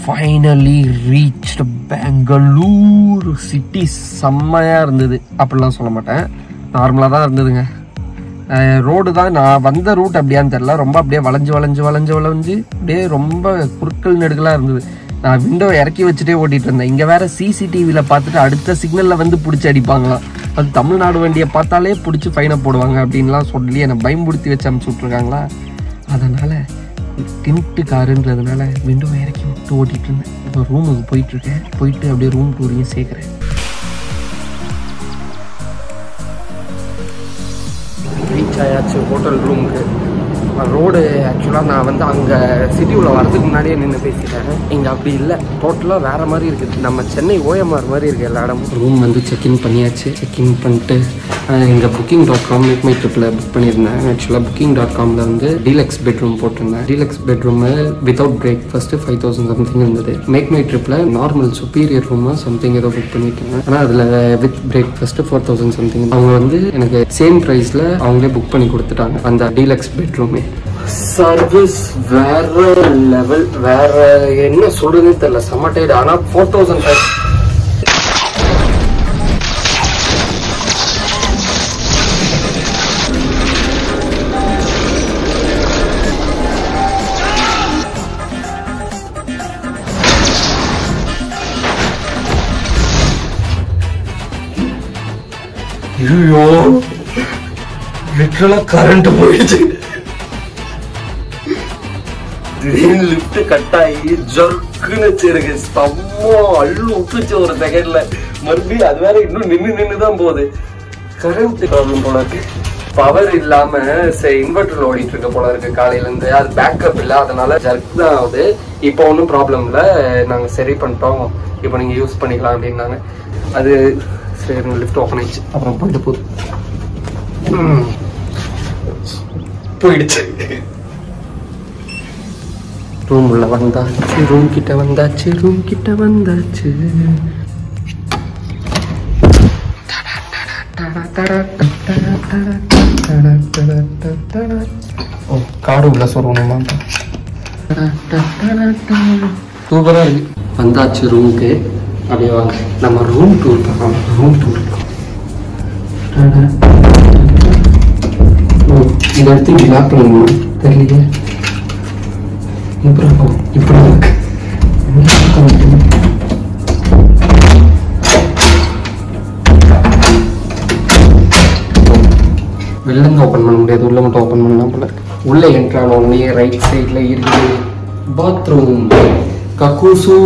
Finally reach Bangalore city செம்மையாக இருந்தது அப்படிலாம் சொல்ல மாட்டேன் நார்மலாக தான் இருந்ததுங்க ரோடு தான் நான் வந்த ரூட் அப்படியான்னு தெரில ரொம்ப அப்படியே வளைஞ்சு வளைஞ்சு வளைஞ்சு வளைஞ்சு அப்படியே ரொம்ப குறுக்கல் நெடுக்கலாக இருந்தது நான் விண்டோ இறக்கி வச்சுட்டே ஓட்டிட்டு இருந்தேன் இங்கே வேற சிசிடிவியில் பார்த்துட்டு அடுத்த சிக்னலில் வந்து பிடிச்சி அடிப்பாங்களாம் அது தமிழ்நாடு வண்டியை பார்த்தாலே பிடிச்சி ஃபைனை போடுவாங்க அப்படின்லாம் சொல்லி என்னை பயம்படுத்தி வச்சு அமுச்சு விட்ருக்காங்களா அதனால் டிம்ட்டு காருன்றதுனால விண்டோ இறக்கி விட்டு ஓட்டிட்டு இருந்தேன் இப்போ ரூமுக்கு போயிட்டு இருக்கேன் போயிட்டு அப்படியே ரூம் டூரையும் சேர்க்குறேன் ரீச் ஆயாச்சு ஹோட்டல் ரூமுக்கு ரோடு ஆக்சுவலாக நான் வந்து அங்கே சிட்டிக்குள்ளே வரதுக்கு முன்னாடியே நின்று பேசிட்டேன் இங்கே அப்படி இல்லை டோட்டலாக வேறு மாதிரி இருக்குது நம்ம சென்னை ஓஎம்ஆர் மாதிரி இருக்குது எல்லா இடமும் ரூம் வந்து செக்இன் பண்ணியாச்சு செக்இன் பண்ணிட்டு இங்கே booking dot com make my ட்ரிப்பில் புக் பண்ணியிருந்தேன் ஆக்சுவலாக புக்கிங் டாட் காமில் வந்து டீலக்ஸ் பெட்ரூம் போட்டிருந்தேன் deluxe bedroom without breakfast five thousand something இருந்தது மேக் மை ட்ரிப்பில் நார்மல் சுப்பீரியர் ரூமாக சம்திங் ஏதோ புக் பண்ணிட்டேன் ஆனால் அதில் with breakfast four thousand something அவங்க வந்து எனக்கு சேம் ப்ரைஸில் அவங்களே புக் பண்ணி கொடுத்துட்டாங்க அந்த டீலக்ஸ் பெட்ரூமே சர்வீஸ் வேற லெவல் வேற என்ன சொல்றதுன்னு தெரியல செம்ம டைடு ஆனால் ஃபோர் தௌசண்ட் ஃபைவ் ஐயோ லிட்டரலா கரண்ட் போயிடுச்சு திடீர்னு லிஃப்ட் கட் ஆகி ஜர்க்குன்னு வச்சிருக்கு செம்ம அள்ளு விட்டுச்சு ஒரு செகண்ட்ல மறுபடியும் அது வேற இன்னும் நின்னு நின்னு தான் போகுது கரண்ட் ப்ராப்ளம் போல இருக்கு பவர் இல்லாம இன்வெர்டர்ல ஓடிட்டு இருக்க போல இருக்கு காலையில இருந்து அது பேக்கப் இல்ல அதனால ஜர்க் தான் ஆகுது இப்போ ஒன்றும் ப்ராப்ளம் இல்ல நாங்க சரி பண்ணிட்டோம் இப்போ நீங்க யூஸ் பண்ணிக்கலாம் அப்படின்னாங்க அது சரி லிஃப்ட் ஓப்பன் ஆயிடுச்சு அப்புறம் போயிட்டு போகுது ம். போயிடுச்சு ரூம் உள்ள வந்தாச்சு ரூம் கிட்ட வந்தாச்சு ரூம் கிட்ட வந்தாச்சு ஓ காடு உள்ள சொல்லணுமா சூப்பரா இருக்கு வந்தாச்சு ரூமுக்கு அப்படியே வாங்க நம்ம ரூம் டூர் பண்ணலாம் ரூம் டூர் இந்த இடத்து இப்படி லாக் பண்ணணுமா தெரியலையே இப்படி இருக்கும் இப்படி இருக்கு வெளில இருந்து ஓப்பன் பண்ண முடியாது உள்ள மட்டும் ஓப்பன் பண்ணலாம் போல இருக்கு. உள்ள என்ட்ரான உடனே ரைட் சைட்ல இருக்கு பாத்ரூம் கக்கூசு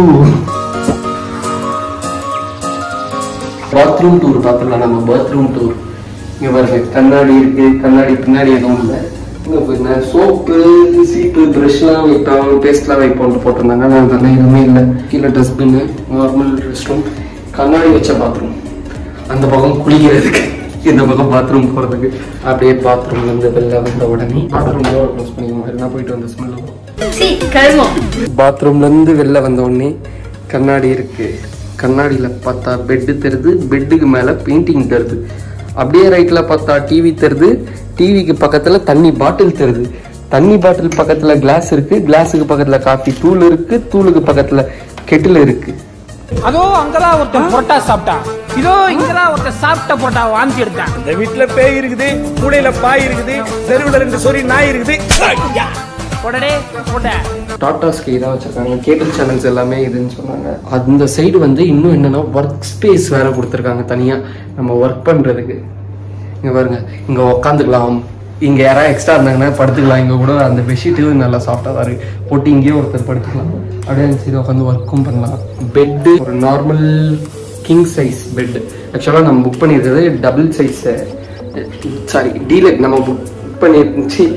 பாத்ரூம் டூர் பார்த்துலாம் நம்ம பாத்ரூம் டூர் இங்க பாருங்க கண்ணாடி இருக்கு கண்ணாடி பின்னாடி எதுவும் இல்லை இங்க போயிருந்தேன் சோப்பு சீப்பு ப்ரஷ்லாம் வைப்போம் பேஸ்ட்லாம் வைப்போம்னு போட்டிருந்தாங்க ஆனால் அதெல்லாம் எதுவுமே இல்லை கீழே டஸ்ட்பின்னு நார்மல் ரெஸ்ட் ரூம் கண்ணாடி வச்ச பாத்ரூம் அந்த பக்கம் குளிக்கிறதுக்கு இந்த பக்கம் பாத்ரூம் போகிறதுக்கு அப்படியே பாத்ரூம்ல இருந்து வெளில வந்த உடனே பாத்ரூம் டோர் க்ளோஸ் பண்ணிக்கோங்க எல்லாம் போயிட்டு வந்த ஸ்மெல் சீ கருமம் பாத்ரூம்ல இருந்து வெளில வந்த உடனே கண்ணாடி இருக்கு கண்ணாடியில பார்த்தா பெட்டு தெரியுது பெட்டுக்கு மேல பெயிண்டிங் தெரியுது அப்படியே ரைட்ல பார்த்தா டிவி தெரியுது டிவிக்கு பக்கத்துல தண்ணி பாட்டில் தெரியுது தண்ணி பாட்டில் பக்கத்துல கிளாஸ் இருக்கு கிளாஸுக்கு பக்கத்துல காஃபி தூள் இருக்கு தூளுக்கு பக்கத்துல கெட்டில் இருக்கு அதோ அங்கதான் ஒருத்தன் புரோட்டா சாப்பிட்டான் இதோ இங்கதான் ஒருத்தன் சாப்பிட்ட புரோட்டா வாந்தி எடுத்தான் இந்த வீட்டுல பேய் இருக்குது கூடையில பாய் இருக்குது தெருவுல ரெண்டு சொறி நாய் இருக்குது ஐயா! போடடே போட டாடா ஸ்கை தான் வச்சிருக்காங்க கேபிள் சேனல்ஸ் எல்லாமே இதுன்னு சொன்னாங்க அந்த சைடு வந்து இன்னும் என்னன்னா ஒர்க் ஸ்பேஸ் வேற கொடுத்துருக்காங்க தனியா நம்ம ஒர்க் பண்றதுக்கு இங்க பாருங்க இங்க உக்காந்துக்கலாம் இங்க யாராவது எக்ஸ்ட்ரா இருந்தாங்கன்னா படுத்துக்கலாம் இங்க கூட அந்த பெட்ஷீட்டு நல்லா சாஃப்டா தான் இருக்கு போட்டு இங்கேயே ஒருத்தர் படுத்துக்கலாம் அப்படியே அந்த சைடு உட்காந்து ஒர்க்கும் பண்ணலாம் பெட்டு ஒரு நார்மல் கிங் சைஸ் பெட் ஆக்சுவலாக நம்ம புக் பண்ணியிருக்கிறது டபுள் சைஸ் சாரி டீலக் நம்ம புக் பண்ணிருந்துச்சு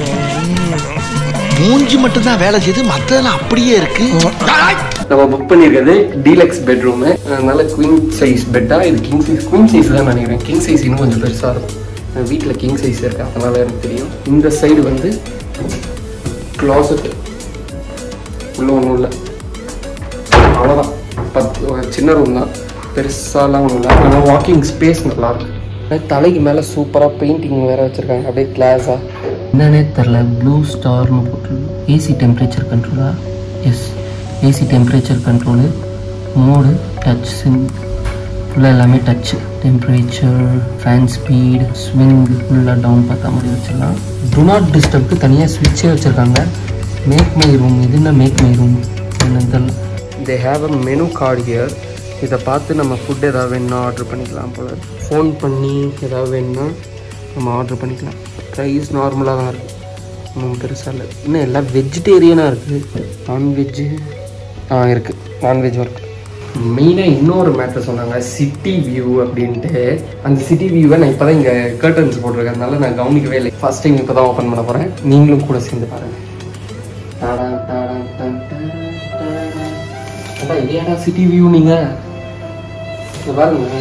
மூஞ்சி மட்டும் தான் வேலை செய்யுது மத்ததெல்லாம் அப்படியே இருக்கு நம்ம புக் பண்ணியிருக்கிறது டீலக்ஸ் பெட்ரூமு அதனால குயின் சைஸ் பெட்டா இது கிங் சைஸ் குயின் சைஸ் தான் நினைக்கிறேன் கிங் சைஸ் இன்னும் கொஞ்சம் பெருசாக இருக்கும் வீட்டில் கிங் சைஸ் இருக்கு அதனால எனக்கு தெரியும் இந்த சைடு வந்து க்ளாசட் உள்ள ஒன்றும் இல்லை அவ்வளோதான் பத்து ஒரு சின்ன ரூம் தான் பெருசாலாம் ஒன்றும் இல்லை ஆனால் வாக்கிங் ஸ்பேஸ் நல்லா இருக்கு தலைக்கு மேலே சூப்பராக பெயிண்டிங் வேற வச்சிருக்காங்க அப்படியே கிளாஸாக என்னன்னே தெரில ப்ளூ ஸ்டார்னு போட்டு ஏசி டெம்பரேச்சர் கண்ட்ரோலா yes AC temperature control mode touch சிம் ஃபுல்லாக எல்லாமே touch temperature fan speed swing ஃபுல்லாக டவுன் பார்த்தா மாதிரி வச்சிடலாம் டு நாட் டிஸ்டர்ப்க்கு தனியாக ஸ்விட்சே வச்சுருக்காங்க மேக் மை ரூம் இது என்ன மேக் மை ரூம் என்னன்னு தெரியல they have a menu card here இதை பார்த்து நம்ம ஃபுட் ஏதாவது வேணும்னா ஆர்டர் பண்ணிக்கலாம் போல் ஃபோன் பண்ணி ஏதாவது வேணும்னா நம்ம ஆர்டர் பண்ணிக்கலாம் ப்ரைஸ் நார்மலாக தான் இருக்குது ஒன்றும் பெருசாக இல்லை இன்னும் எல்லாம் வெஜிடேரியனாக இருக்குது நான்வெஜ்ஜு ஆ இருக்குது நான்வெஜ் ஒர்க் மெயினாக இன்னொரு மேட்டர் சொன்னாங்க சிட்டி வியூ அப்படின்ட்டு அந்த சிட்டி வியூவை நான் இப்போ தான் இங்கே கர்டன்ஸ் போட்டிருக்கேன் அதனால நான் கவனிக்கவே இல்லை ஃபர்ஸ்ட் டைம் இப்போ தான் ஓப்பன் பண்ண போகிறேன் நீங்களும் கூட சேர்ந்து பாருங்கள் டாடான், டாடான், டன், டாடான், டாடான். அதான் இதேடா சிட்டி வியூ நீங்கள் இங்க பாருங்க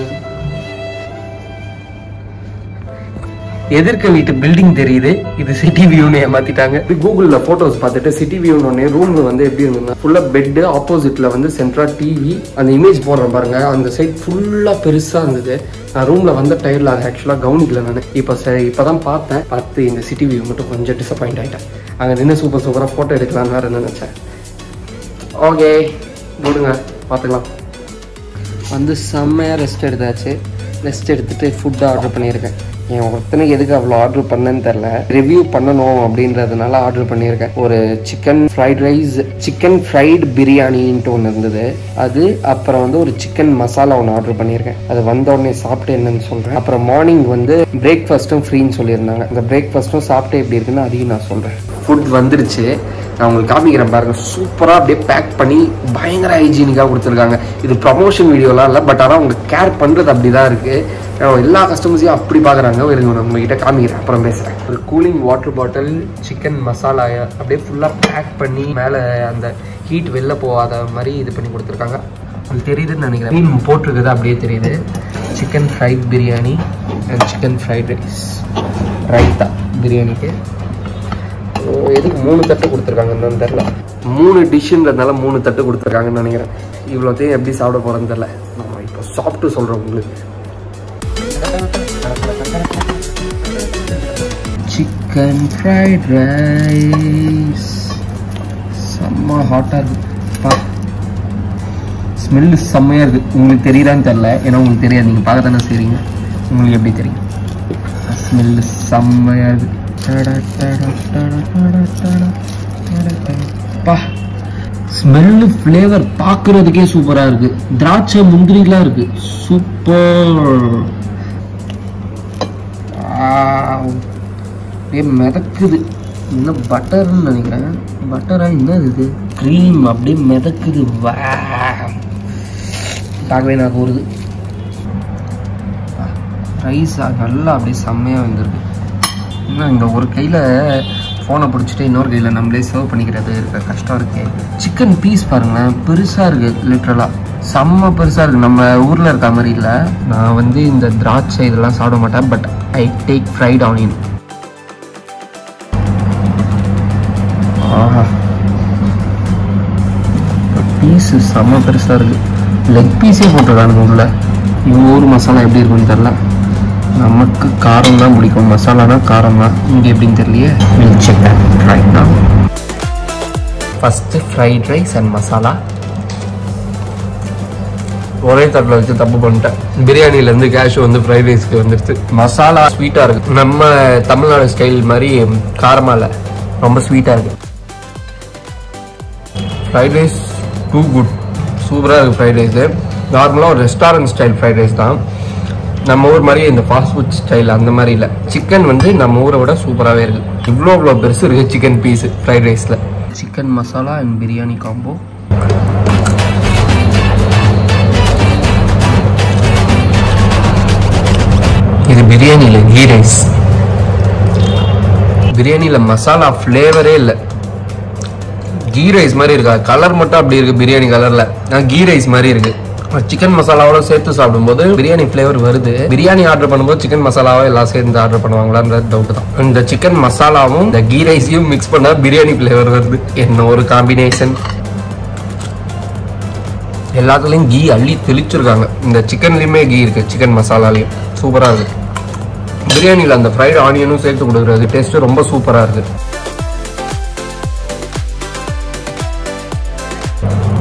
எதிர்க்க வீட்டு பில்டிங் தெரியுது இது சிட்டி வியூன்னு ஏமாத்திட்டாங்க இது கூகுளில் ஃபோட்டோஸ் பார்த்துட்டு சிட்டி வியூன்னு ஒன்று ரூம் வந்து எப்படி இருந்ததுன்னா ஃபுல்லாக பெட்டு ஆப்போசிட்டில் வந்து சென்ட்ரா டிவி அந்த இமேஜ் போடுறேன் பாருங்க அந்த சைட் ஃபுல்லாக பெருசாக இருந்தது நான் ரூமில் வந்த டயரில் அதை ஆக்சுவலாக கவனிக்கல நான் இப்போ சரி இப்போ தான் பார்த்தேன் பார்த்து இந்த சிட்டி வியூ மட்டும் கொஞ்சம் டிசப்பாயிண்ட் ஆகிட்டேன் அங்கே நின்று சூப்பர் சூப்பராக ஃபோட்டோ எடுக்கலாம்னு வேறு நினச்சேன் ஓகே போடுங்க பார்த்துக்கலாம் வந்து செம்மையாக ரெஸ்ட் எடுத்தாச்சு ரெஸ்ட் எடுத்துட்டு ஃபுட் ஆர்டர் பண்ணியிருக்கேன் என் ஒருத்தனுக்கு எதுக்கு அவ்வளோ ஆர்டர் பண்ணேன்னு தெரில ரிவ்யூ பண்ணணும் அப்படின்றதுனால ஆர்டர் பண்ணியிருக்கேன் ஒரு chicken fried rice chicken fried பிரியாணின்ட்டு ஒன்று இருந்தது அது அப்புறம் வந்து ஒரு சிக்கன் மசாலா ஒன்று ஆர்டர் பண்ணியிருக்கேன் அது வந்த உடனே சாப்பிட்டு என்னன்னு சொல்கிறேன் அப்புறம் மார்னிங் வந்து பிரேக்ஃபாஸ்ட்டும் ஃப்ரீன்னு சொல்லியிருந்தாங்க அந்த பிரேக்ஃபாஸ்ட்டும் சாப்பிட்டு எப்படி இருக்குன்னு அதையும் நான் சொல்கிறேன் ஃபுட் வந்துருச்சு நான் உங்களுக்கு காமிக்கிறேன் பாருங்க சூப்பராக அப்படியே பேக் பண்ணி பயங்கர ஹைஜீனிக்காக கொடுத்துருக்காங்க இது ப்ரமோஷன் வீடியோலாம் இல்லை பட் ஆனால் அவங்க கேர் பண்ணுறது அப்படி தான் இருக்குது எல்லா கஸ்டமர்ஸையும் அப்படி பார்க்குறாங்க இருங்க நான் உங்ககிட்ட காமிக்கிறேன் அப்புறம் பேசுகிறேன் ஒரு cooling water bottle chicken masala அப்படியே ஃபுல்லாக பேக் பண்ணி மேலே அந்த ஹீட் வெளில போகாத மாதிரி இது பண்ணி கொடுத்துருக்காங்க அது தெரியுதுன்னு நினைக்கிறேன் மீன் போட்டிருக்குது அப்படியே தெரியுது chicken fried biryani and chicken fried rice raita பிரியாணிக்கு ஓ, எதுக்கு மூணு தட்டு கொடுத்துருக்காங்க என்னன்னு தெரில மூணு டிஷ்ஷுன்றதுனால மூணு தட்டு கொடுத்துருக்காங்கன்னு நினைக்கிறேன் இவ்வளோத்தையும் எப்படி சாப்பிட போகிறேன்னு தெரில நம்ம இப்போ சாப்பிட்டு சொல்கிறோம் உங்களுக்கு சிக்கன் ஃப்ரைட் ரைஸ் செம்ம ஹாட்டாக இருக்கு பா ஸ்மெல்லு செம்மையாக இருக்குது உங்களுக்கு தெரியுதான்னு தெரில ஏன்னா உங்களுக்கு தெரியாது நீங்கள் பார்க்க தானே செய்கிறீங்க உங்களுக்கு எப்படி தெரியும் ஸ்மெல்லு செம்மையாக இருக்குது பா ஸ்மெல்லு ஃப்ளேவர் பார்க்குறதுக்கே சூப்பராக இருக்கு திராட்சை முந்திரிலாம் இருக்கு சூப்பர் அப்படியே மிதக்குது இன்னும் பட்டர்னு நினைக்கிறேன் பட்டரா என்னது இது க்ரீம் அப்படியே மிதக்குது வா பார்க்கவே நான் வருது ரைஸ் நல்லா அப்படியே செம்மையாக வந்திருக்கு இன்னும் இந்த ஒரு கையில் ஃபோனை பிடிச்சிட்டு இன்னொரு கையில் நம்மளே சர்வ் பண்ணிக்கிறது இருக்க கஷ்டம் இருக்கு சிக்கன் பீஸ் பாருங்களேன் பெருசாக இருக்குது லிட்ரலாக செம்ம பெருசாக இருக்குது நம்ம ஊரில் இருக்க மாதிரி இல்லை நான் வந்து இந்த திராட்சை இதெல்லாம் சாப்பிட மாட்டேன் but I take fried onion ஆஹா பீஸு செம்ம பெருசாக இருக்குது லெக் பீஸே போட்டிருக்கானுங்க உள்ள இவங்க ஊர் மசாலா எப்படி இருக்குன்னு தெரில நமக்கு காரம் தான் பிடிக்கும் மசாலானா காரம் தான் இங்கே எப்படின்னு தெரியலையே வில் செக் ரைட் தான் first fried rice and masala ஒரே தட்டில் வச்சு தப்பு பண்ணிட்டேன் பிரியாணிலேருந்து கேஷ் வந்து ஃப்ரைட் ரைஸ்க்கு வந்துடுச்சு மசாலா ஸ்வீட்டாக இருக்குது நம்ம தமிழ்நாடு ஸ்டைல் மாதிரி காரமாக இல்லை ரொம்ப ஸ்வீட்டாக இருக்குது ஃப்ரைட் ரைஸ் டூ குட் சூப்பராக இருக்குது ஃப்ரைட் ரைஸு நார்மலாக ஒரு ரெஸ்டாரண்ட் ஸ்டைல் ஃப்ரைட் ரைஸ் தான் நம்ம ஊர் மாதிரி இந்த ஃபாஸ்ட் ஃபுட் ஸ்டைல் அந்த மாதிரி இல்லை சிக்கன் வந்து நம்ம ஊரை விட சூப்பராகவே இருக்குது இவ்வளோ இவ்வளோ பெருசு இருக்குது சிக்கன் பீஸு ஃப்ரைட் ரைஸில் chicken masala and biryani combo இது பிரியாணியில் கீ ரைஸ் பிரியாணியில் மசாலா ஃப்ளேவரே இல்லை கீ ரைஸ் மாதிரி இருக்கா கலர் மட்டும் அப்படி இருக்கு பிரியாணி கலர்ல நான் கீ ரைஸ் மாதிரி இருக்கு சிக்கன் மசாலாவோட சேர்த்து சாப்பிடும்போது பிரியாணி ஃப்ளேவர் வருது பிரியாணி ஆர்டர் பண்ணும்போது சிக்கன் மசாலாவை எல்லாம் சேர்ந்து ஆர்டர் பண்ணுவாங்களான்றது டவுட் தான் இந்த சிக்கன் மசாலாவும் இந்த கீ ரைஸையும் மிக்ஸ் பண்ணா பிரியாணி ஃப்ளேவர் வருது என்ன ஒரு காம்பினேஷன் எல்லாத்துலேயும் கீ அள்ளி தெளிச்சிருக்காங்க இந்த சிக்கன்லேயுமே கீ இருக்கு சிக்கன் மசாலாலையும் சூப்பராக இருக்கு பிரியாணியில் அந்த ஃப்ரைட் ஆனியனும் சேர்த்து கொடுக்குறது டேஸ்ட்டு ரொம்ப சூப்பராக இருக்கு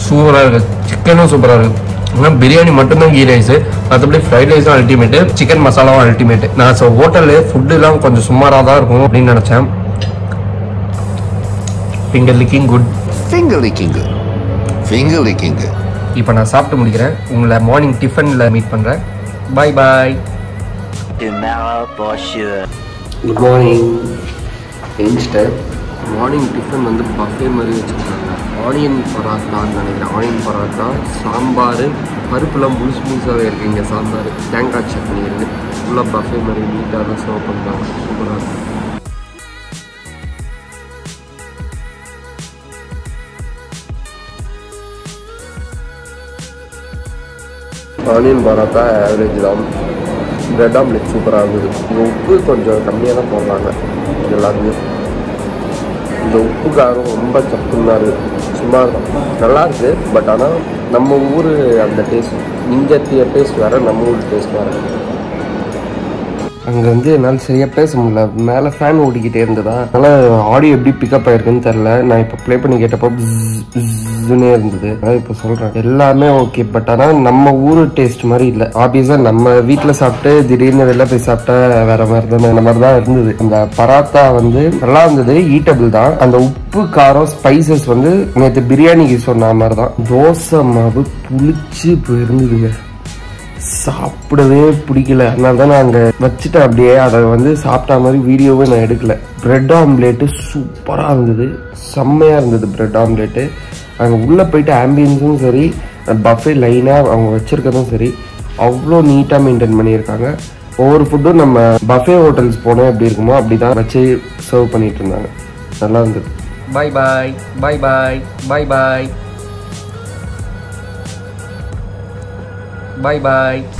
சூப்பராக இருக்குது சிக்கனும் சூப்பராக இருக்குது ஆனால் பிரியாணி மட்டும்தான் கீ ரைஸு மற்றபடி ஃப்ரைட் ரைஸும் அல்டிமேட்டு சிக்கன் மசாலாவும் அல்டிமேட்டு நான் ஸோ ஹோட்டலில் ஃபுட்டுலாம் கொஞ்சம் சுமாராக தான் இருக்கும் அப்படின்னு நினச்சேன் finger licking good Finger licking. Finger licking. இப்போ நான் சாப்பிட்டு முடிக்கிறேன் உங்களை மார்னிங் டிஃபனில் மீட் பண்ணுறேன் bye bye Tomorrow for sure. Good morning எழுந்துட்டேன் மார்னிங் டிஃபன் வந்து பஃபே மாதிரி வச்சுருக்காங்க ஆனியன் பராத்தான்னு நினைக்கிறேன் ஆனியன் பராத்தா சாம்பார் பருப்புலாம் முழுசு முழுசாகவே இருக்குது இங்கே சாம்பார் தேங்காய் சட்னி இருக்குது ஃபுல்லாக பஃபே மாதிரி நீட்டாக தான் சர்வ் பண்ணுறாங்க சூப்பராக இருக்குது ஆனியன் பராத்தா ஆவரேஜ் தான் பிரெட் ஆம்லெட் சூப்பராக இருந்தது இந்த உப்பு கொஞ்சம் கம்மியாக தான் போடுறாங்க எல்லாருமே இந்த உப்பு காரம் ரொம்ப சப்புன்னு தான் இருக்குது சும்மா தான் நல்லா இருக்கு பட் ஆனால் நம்ம ஊர் அந்த டேஸ்ட் இங்கே டேஸ்ட் வேறு நம்ம ஊர் டேஸ்ட் வேறு அங்கே வந்து என்னால் சரியாக பேச முடியல மேலே ஃபேன் ஓடிக்கிட்டே இருந்ததா அதனால் ஆடியோ எப்படி பிக்கப் ஆயிருக்குன்னு தெரில நான் இப்போ ப்ளே பண்ணி கேட்டப்போ ப்ஸ்னே இருந்தது அதான் இப்போ சொல்கிறேன் எல்லாமே ஓகே பட் ஆனால் நம்ம ஊர் டேஸ்ட் மாதிரி இல்லை ஆப்வியஸாக நம்ம வீட்டில் சாப்பிட்டு திடீர்னு வெளில போய் சாப்பிட்டா வேற மாதிரி தானே அந்த மாதிரி தான் இருந்தது அந்த பராத்தா வந்து நல்லா இருந்தது ஈட்டபிள் தான் அந்த உப்பு காரம் ஸ்பைசஸ் வந்து நேற்று பிரியாணிக்கு சொன்ன மாதிரி தான் தோசை மாவு புளிச்சு போயிருந்ததுங்க சாப்பிடவே பிடிக்கல அதனால தான் நான் அங்கே வச்சுட்டேன் அப்படியே அதை வந்து சாப்பிட்ட மாதிரி வீடியோவே நான் எடுக்கல பிரெட் ஆம்லேட்டு சூப்பராக இருந்தது செம்மையாக இருந்தது பிரெட் ஆம்லேட்டு அங்கே உள்ளே போயிட்டு ஆம்பியன்ஸும் சரி பஃபே லைனாக அவங்க வச்சுருக்கதும் சரி அவ்வளோ நீட்டாக மெயின்டைன் பண்ணியிருக்காங்க ஒவ்வொரு ஃபுட்டும் நம்ம பஃபே ஹோட்டல்ஸ் போனோம் எப்படி இருக்குமோ அப்படி தான் வச்சு சர்வ் பண்ணிட்டு இருந்தாங்க நல்லா இருந்தது பாய் பாய் பாய் பாய் பாய் பாய் பாய் பாய்